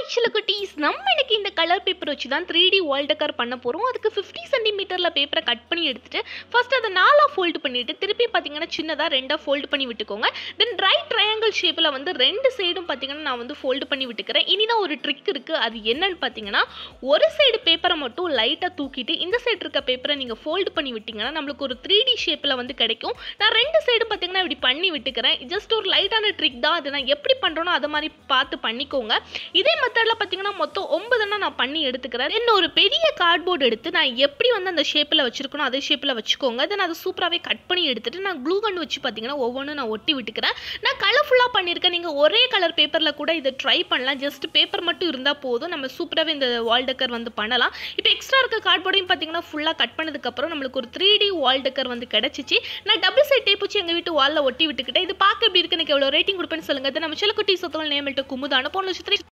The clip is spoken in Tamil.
சில குட்டீஸ் நம்ம இன்னைக்கு இந்த கலர் பேப்பர் வச்சு தான் த்ரீ டி வால் டெக்கர் பண்ண போகிறோம் அதுக்கு ஃபிஃப்டி சென்டிமீட்டரில் பேப்பரை கட் பண்ணி எடுத்துட்டு ஃபர்ஸ்ட் அதை நாலாக ஃபோல்டு பண்ணிட்டு திருப்பி பார்த்தீங்கன்னா சின்னதாக ரெண்டாக ஃபோல்டு பண்ணி விட்டுக்கோங்க தென் ரைட் ட்ரையாங்கிள் ஷேப்பில் வந்து ரெண்டு சைடும் பார்த்தீங்கன்னா நான் வந்து ஃபோல்டு பண்ணி விட்டுக்கிறேன் இனிதான் ஒரு ட்ரிக் இருக்குது அது என்னன்னு பார்த்தீங்கன்னா ஒரு சைடு பேப்பரை மட்டும் லைட்டாக தூக்கிட்டு இந்த சைடு இருக்க பேப்பரை நீங்கள் ஃபோல்டு பண்ணி விட்டிங்கன்னா நம்மளுக்கு ஒரு த்ரீ டி ஷேப்பில் வந்து கிடைக்கும் நான் ரெண்டு சைடும் பார்த்தீங்கன்னா இப்படி பண்ணி விட்டுக்கிறேன் ஜஸ்ட் ஒரு லைட்டான ட்ரிக் தான் அது நான் எப்படி பண்ணுறோனோ அதை மாதிரி பார்த்து பண்ணிக்கோங்க இதே மெத்தடில் பார்த்தீங்கன்னா மொத்தம் ஒன்பதுன்னா நான் பண்ணி எடுத்துக்கிறேன் என்ன ஒரு பெரிய கார்ட்போர்டு எடுத்து நான் எப்படி வந்து அந்த ஷேப்பில் வச்சிருக்கணும் அதே ஷேப்பில் வச்சுக்கோங்க தென் அதை சூப்பராகவே கட் பண்ணி எடுத்துட்டு நான் க்ளூ கன் வச்சு பார்த்தீங்கன்னா ஒவ்வொன்றும் நான் ஒட்டி விட்டுக்கிறேன் நான் கலர்ஃபுல்லாக பண்ணியிருக்கேன் நீங்கள் ஒரே கலர் பேப்பரில் கூட இதை ட்ரை பண்ணலாம் ஜஸ்ட் பேப்பர் மட்டும் இருந்தால் போதும் நம்ம சூப்பராகவே இந்த வால் டெக்கர் வந்து பண்ணலாம் இப்போ எக்ஸ்ட்ரா இருக்க கார்ட்போர்டையும் பார்த்தீங்கன்னா ஃபுல்லாக கட் பண்ணதுக்கப்புறம் நம்மளுக்கு ஒரு த்ரீ டி வால் டெக்கர் வந்து கிடச்சிச்சு நான் டபுள் சைட் டேப் வச்சு எங்கள் வீட்டு வாலில் ஒட்டி விட்டுக்கிட்டேன் இது பார்க்க எப்படி இருக்கு எனக்கு எவ்வளோ ரேட்டிங் கொடுப்பேன்னு சொல்லுங்கள் இது நம்ம சில குட்டி சொத்தவங்க நேமில்ட்டு குமுதான போன லட்சத்தி